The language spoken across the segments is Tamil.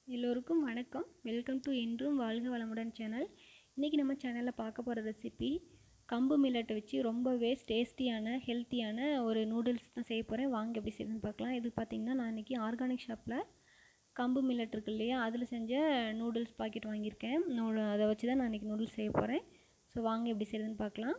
எல்லோருக்கும் வணக்கம் வெல்கம் டு இன்றும் வாழ்க வளமுடன் சேனல் இன்றைக்கி நம்ம சேனலில் பார்க்க போகிற ரெசிபி கம்பு மில்லட்டை வச்சு ரொம்பவே டேஸ்டியான ஹெல்த்தியான ஒரு நூடுல்ஸ் தான் செய்ய போகிறேன் வாங்க எப்படி செய்யுதுன்னு பார்க்கலாம் இது பார்த்திங்கன்னா நான் இன்றைக்கி ஆர்கானிக் ஷாப்பில் கம்பு மில்லட் இருக்கு இல்லையா அதில் செஞ்ச நூடுல்ஸ் பாக்கெட் வாங்கியிருக்கேன் நூ அதை வச்சு தான் நான் இன்றைக்கி நூடுல்ஸ் செய்ய போகிறேன் ஸோ வாங்க எப்படி செய்யுதுன்னு பார்க்கலாம்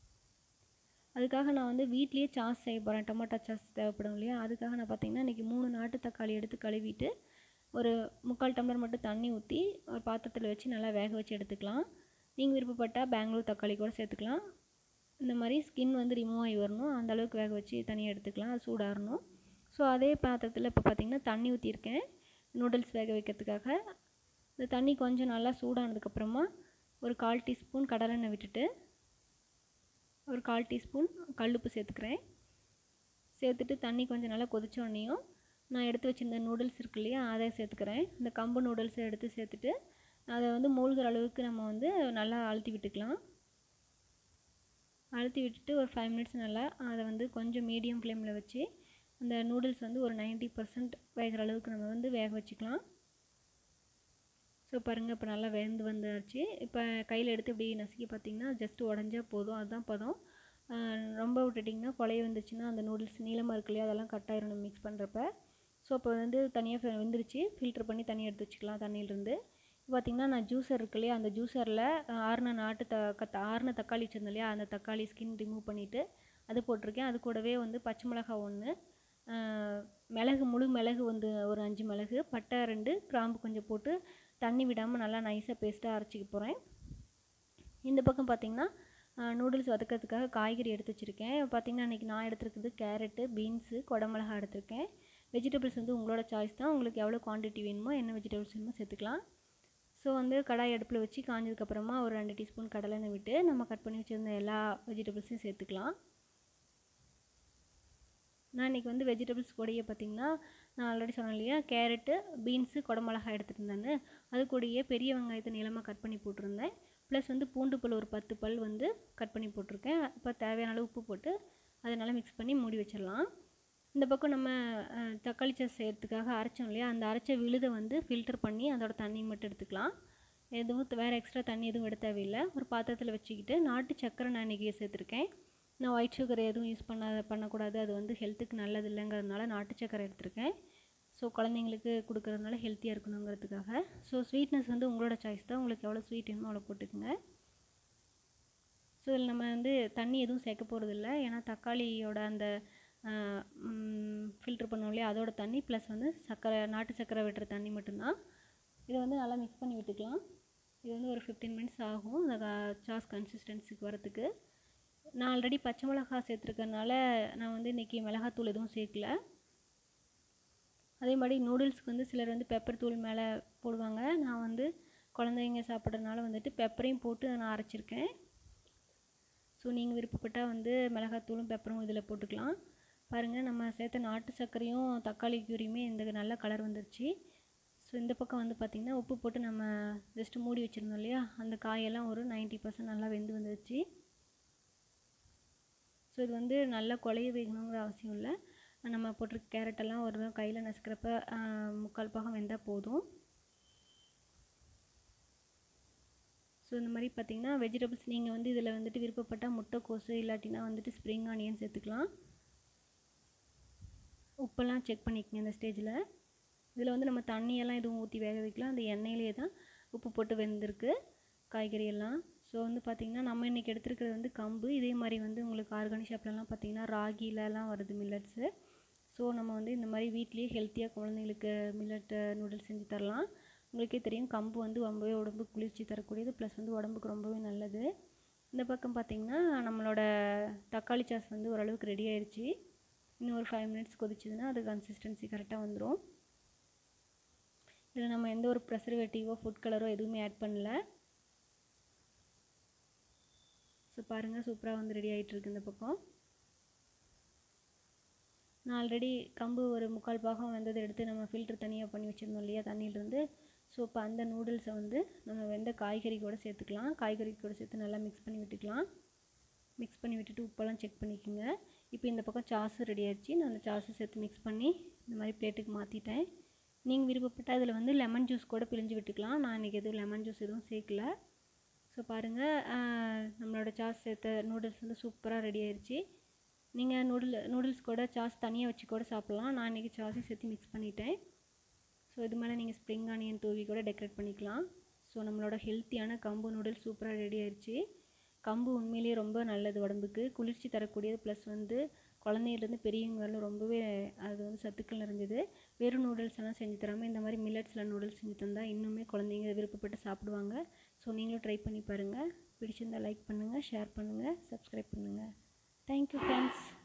அதுக்காக நான் வந்து வீட்லேயே சாஸ் செய்ய போகிறேன் டொமேட்டோ சாஸ் தேவைப்படும் இல்லையா அதுக்காக நான் பார்த்திங்கன்னா இன்றைக்கி மூணு நாட்டு தக்காளி எடுத்து கழுவிட்டு ஒரு முக்கால் டம்ளர் மட்டும் தண்ணி ஊற்றி ஒரு பாத்திரத்தில் வச்சு நல்லா வேக வச்சு எடுத்துக்கலாம் நீங்கள் விருப்பப்பட்டால் பெங்களூர் தக்காளி கூட சேர்த்துக்கலாம் இந்த மாதிரி ஸ்கின் வந்து ரிமூவ் ஆகி வரணும் அந்த அளவுக்கு வேக வச்சு தனியாக எடுத்துக்கலாம் அது சூடாகணும் ஸோ அதே பாத்திரத்தில் இப்போ பார்த்திங்கன்னா தண்ணி ஊற்றிருக்கேன் நூடுல்ஸ் வேக வைக்கிறதுக்காக இந்த தண்ணி கொஞ்சம் நல்லா சூடானதுக்கப்புறமா ஒரு கால் டீஸ்பூன் கடலெண்ணெய் விட்டுட்டு ஒரு கால் டீஸ்பூன் கல்லுப்பு சேர்த்துக்கிறேன் சேர்த்துட்டு தண்ணி கொஞ்சம் நல்லா கொதிச்சோடனையும் நான் எடுத்து வச்சுருந்த நூடுல்ஸ் இருக்கு இல்லையா அதை சேர்த்துக்கிறேன் இந்த கம்பு நூடுல்ஸை எடுத்து சேர்த்துட்டு அதை வந்து மூழ்கிற அளவுக்கு நம்ம வந்து நல்லா அழுத்தி விட்டுக்கலாம் அழுத்தி விட்டுட்டு ஒரு ஃபைவ் மினிட்ஸ் நல்லா அதை வந்து கொஞ்சம் மீடியம் ஃப்ளேமில் வச்சு அந்த நூடுல்ஸ் வந்து ஒரு நைன்ட்டி பர்சன்ட் வேகிற அளவுக்கு நம்ம வந்து வேக வச்சுக்கலாம் ஸோ பாருங்கள் இப்போ நல்லா வெந்து வந்துருச்சு இப்போ கையில் எடுத்து இப்படி நசுக்கி பார்த்தீங்கன்னா ஜஸ்ட் உடஞ்சா போதும் அதுதான் பதம் ரொம்ப விட்டுட்டிங்கன்னா குழைய வந்துச்சுன்னா அந்த நூடுல்ஸ் நீளமாக இருக்கு இல்லையா அதெல்லாம் கட் ஆயிரும் நம்ம மிக்ஸ் பண்ணுறப்ப ஸோ இப்போ வந்து தனியாக வெந்துருச்சு ஃபில்ட்ரு பண்ணி தனியாக எடுத்து வச்சுக்கலாம் தண்ணியிலேருந்து பார்த்திங்கன்னா நான் ஜூஸர் இருக்கு இல்லையா அந்த ஜூஸரில் ஆறுன நாட்டு த கத்த ஆறுன தக்காளி வச்சுருந்தேன் இல்லையா அந்த தக்காளி ஸ்கின் ரிமூவ் பண்ணிவிட்டு அது போட்டிருக்கேன் அது கூடவே வந்து பச்சை மிளகா ஒன்று மிளகு முழு மிளகு வந்து ஒரு அஞ்சு மிளகு பட்டை ரெண்டு கிராம்பு கொஞ்சம் போட்டு தண்ணி விடாமல் நல்லா நைஸாக பேஸ்ட்டாக அரைச்சிக்க போகிறேன் இந்த பக்கம் பார்த்திங்கன்னா நூடுல்ஸ் வதக்கிறதுக்காக காய்கறி எடுத்து வச்சுருக்கேன் பார்த்திங்கன்னா இன்றைக்கி நான் எடுத்துருக்குறது கேரட்டு பீன்ஸு குடமிளகா எடுத்திருக்கேன் வெஜிடபிள்ஸ் வந்து உங்களோட சாய்ஸ் தான் உங்களுக்கு எவ்வளோ குவான்டிட்டி வேணுமோ என்ன வெஜிடபிள்ஸ் வேணுமோ சேர்த்துக்கலாம் ஸோ வந்து கடாய் அடுப்பில் வச்சு காஞ்சதுக்கப்புறமா ஒரு ரெண்டு டீஸ்பூன் கடலெண்ணெய் விட்டு நம்ம கட் பண்ணி வச்சுருந்த எல்லா வெஜிடபிள்ஸையும் சேர்த்துக்கலாம் நான் இன்றைக்கி வந்து வெஜிடபிள்ஸ் கூடயே பார்த்திங்கன்னா நான் ஆல்ரெடி சொன்னேன் இல்லையா கேரட்டு பீன்ஸு குடமிளகா எடுத்துகிட்டு இருந்தேன்னு அது கூடயே பெரிய வெங்காயத்தை நீளமாக கட் பண்ணி போட்டிருந்தேன் ப்ளஸ் வந்து பூண்டு பல் ஒரு பத்து பல் வந்து கட் பண்ணி போட்டிருக்கேன் இப்போ தேவையான அளவு உப்பு போட்டு அதை நல்லா மிக்ஸ் பண்ணி மூடி வச்சிடலாம் இந்த பக்கம் நம்ம தக்காளி சாஸ் செய்கிறதுக்காக அரைச்சோம் இல்லையா அந்த அரைச்ச விழுதை வந்து ஃபில்டர் பண்ணி அதோட தண்ணி மட்டும் எடுத்துக்கலாம் எதுவும் வேறு எக்ஸ்ட்ரா தண்ணி எதுவும் விட தேவையில்லை ஒரு பாத்திரத்தில் வச்சுக்கிட்டு நாட்டு சக்கரை நான் இன்றைக்கி சேர்த்துருக்கேன் நான் ஒயிட் சுகர் எதுவும் யூஸ் பண்ணாத பண்ணக்கூடாது அது வந்து ஹெல்த்துக்கு நல்லது இல்லைங்கிறதுனால நாட்டு சக்கரை எடுத்திருக்கேன் ஸோ குழந்தைங்களுக்கு கொடுக்குறதுனால ஹெல்த்தியாக இருக்கணுங்கிறதுக்காக ஸோ ஸ்வீட்னஸ் வந்து உங்களோட சாய்ஸ் தான் உங்களுக்கு எவ்வளோ ஸ்வீட் வேணுமோ அவ்வளோ போட்டுக்கோங்க ஸோ இதில் நம்ம வந்து தண்ணி எதுவும் சேர்க்க போகிறதில்ல ஏன்னா தக்காளியோட அந்த ஃபில்ட்ரு பண்ணோம் இல்லையா அதோட தண்ணி ப்ளஸ் வந்து சர்க்கரை நாட்டு சர்க்கரை விட்டுற தண்ணி மட்டும்தான் இதை வந்து நல்லா மிக்ஸ் பண்ணி விட்டுக்கலாம் இது வந்து ஒரு ஃபிஃப்டீன் மினிட்ஸ் ஆகும் அந்த சாஸ் கன்சிஸ்டன்சிக்கு வரத்துக்கு நான் ஆல்ரெடி பச்சை மிளகா சேர்த்துருக்கறனால நான் வந்து இன்றைக்கி மிளகாத்தூள் எதுவும் சேர்க்கல அதே மாதிரி நூடுல்ஸ்க்கு வந்து சிலர் வந்து பெப்பர் தூள் மேலே போடுவாங்க நான் வந்து குழந்தைங்க சாப்பிட்றதுனால வந்துட்டு பெப்பரையும் போட்டு நான் அரைச்சிருக்கேன் ஸோ நீங்கள் விருப்பப்பட்டால் வந்து மிளகாத்தூளும் பெப்பரும் இதில் போட்டுக்கலாம் பாருங்கள் நம்ம சேர்த்த நாட்டு சர்க்கரையும் தக்காளி கியூரியுமே இந்த நல்ல கலர் வந்துருச்சு ஸோ இந்த பக்கம் வந்து பார்த்திங்கன்னா உப்பு போட்டு நம்ம ஜஸ்ட்டு மூடி வச்சுருந்தோம் இல்லையா அந்த காயெல்லாம் ஒரு நைன்ட்டி பர்சன்ட் நல்லா வெந்து வந்துருச்சு ஸோ இது வந்து நல்லா குழைய வேகணுங்கிற அவசியம் இல்லை நம்ம போட்டிருக்க கேரட்டெல்லாம் ஒரு கையில் நசுக்கிறப்ப முக்கால் பாகம் வெந்தால் போதும் ஸோ இந்த மாதிரி பார்த்திங்கன்னா வெஜிடபிள்ஸ் நீங்கள் வந்து இதில் வந்துட்டு விருப்பப்பட்டால் முட்டைக்கோசு இல்லாட்டினா வந்துட்டு ஸ்ப்ரிங் ஆனியன் சேர்த்துக்கலாம் உப்பெல்லாம் செக் பண்ணிக்கங்க இந்த ஸ்டேஜில் இதில் வந்து நம்ம தண்ணியெல்லாம் எதுவும் ஊற்றி வேக வைக்கலாம் அந்த எண்ணெயிலே தான் உப்பு போட்டு வெந்திருக்கு காய்கறி எல்லாம் ஸோ வந்து பார்த்திங்கன்னா நம்ம இன்றைக்கி எடுத்துருக்கிறது வந்து கம்பு இதே மாதிரி வந்து உங்களுக்கு ஆர்கானிக் ஷாப்லலாம் பார்த்திங்கன்னா ராகிலலாம் வருது மில்லட்ஸு ஸோ நம்ம வந்து இந்த மாதிரி வீட்லேயே ஹெல்த்தியாக குழந்தைங்களுக்கு மில்லட் நூடுல்ஸ் செஞ்சு தரலாம் உங்களுக்கே தெரியும் கம்பு வந்து ரொம்பவே உடம்பு குளிர்ச்சி தரக்கூடியது ப்ளஸ் வந்து உடம்புக்கு ரொம்பவே நல்லது இந்த பக்கம் பார்த்திங்கன்னா நம்மளோட தக்காளி சாஸ் வந்து ஓரளவுக்கு ரெடி ஆயிடுச்சு இன்னும் ஒரு ஃபைவ் மினிட்ஸ் கொதிச்சதுன்னா அது கன்சிஸ்டன்சி கரெக்டாக வந்துடும் இதில் நம்ம எந்த ஒரு ப்ரெசர்வேட்டிவோ ஃபுட் கலரோ எதுவுமே ஆட் பண்ணல ஸோ பாருங்கள் சூப்பராக வந்து ரெடி ஆகிட்டுருக்கு இந்த பக்கம் நான் ஆல்ரெடி கம்பு ஒரு முக்கால் பாகம் வெந்ததை எடுத்து நம்ம ஃபில்டர் தனியாக பண்ணி வச்சுருந்தோம் இல்லையா தண்ணியிலேருந்து ஸோ இப்போ அந்த நூடுல்ஸை வந்து நம்ம வெந்த காய்கறி கூட சேர்த்துக்கலாம் காய்கறி கூட சேர்த்து நல்லா மிக்ஸ் பண்ணி விட்டுக்கலாம் மிக்ஸ் பண்ணி விட்டுட்டு உப்பெல்லாம் செக் பண்ணிக்கோங்க இப்போ இந்த பக்கம் சாஸும் ரெடி ஆயிடுச்சு நான் அந்த சாஸை சேர்த்து மிக்ஸ் பண்ணி இந்த மாதிரி பிளேட்டுக்கு மாற்றிட்டேன் நீங்கள் விருப்பப்பட்ட அதில் வந்து லெமன் ஜூஸ் கூட பிழிஞ்சு விட்டுக்கலாம் நான் இன்றைக்கி எதுவும் லெமன் ஜூஸ் எதுவும் சேர்க்கல ஸோ பாருங்கள் நம்மளோட சாஸ் சேர்த்த நூடுல்ஸ் வந்து சூப்பராக ரெடி ஆயிடுச்சு நீங்கள் நூடுல் நூடுல்ஸ் கூட சாஸ் தனியாக வச்சு கூட சாப்பிட்லாம் நான் இன்றைக்கி சாஸையும் சேர்த்து மிக்ஸ் பண்ணிட்டேன் ஸோ இது மேலே நீங்கள் ஸ்ப்ரிங் ஆனியன் தூவி கூட டெக்கரேட் பண்ணிக்கலாம் ஸோ நம்மளோட ஹெல்த்தியான கம்பு நூடுல்ஸ் சூப்பராக ரெடி ஆயிடுச்சு கம்பு உண்மையிலேயே ரொம்ப நல்லது உடம்புக்கு குளிர்ச்சி தரக்கூடியது ப்ளஸ் வந்து குழந்தையிலேருந்து பெரியவங்க வரலும் ரொம்பவே அது வந்து சத்துக்கள் நிறைஞ்சது வெறும் நூடுல்ஸ் எல்லாம் செஞ்சு தராமல் இந்த மாதிரி மில்லட்ஸில் நூடுல்ஸ் செஞ்சு தந்தால் இன்னுமே குழந்தைங்க விருப்பப்பட்டு சாப்பிடுவாங்க ஸோ நீங்களும் ட்ரை பண்ணி பாருங்கள் பிடிச்சிருந்தால் லைக் பண்ணுங்கள் ஷேர் பண்ணுங்கள் சப்ஸ்கிரைப் பண்ணுங்கள் தேங்க்யூ ஃப்ரெண்ட்ஸ்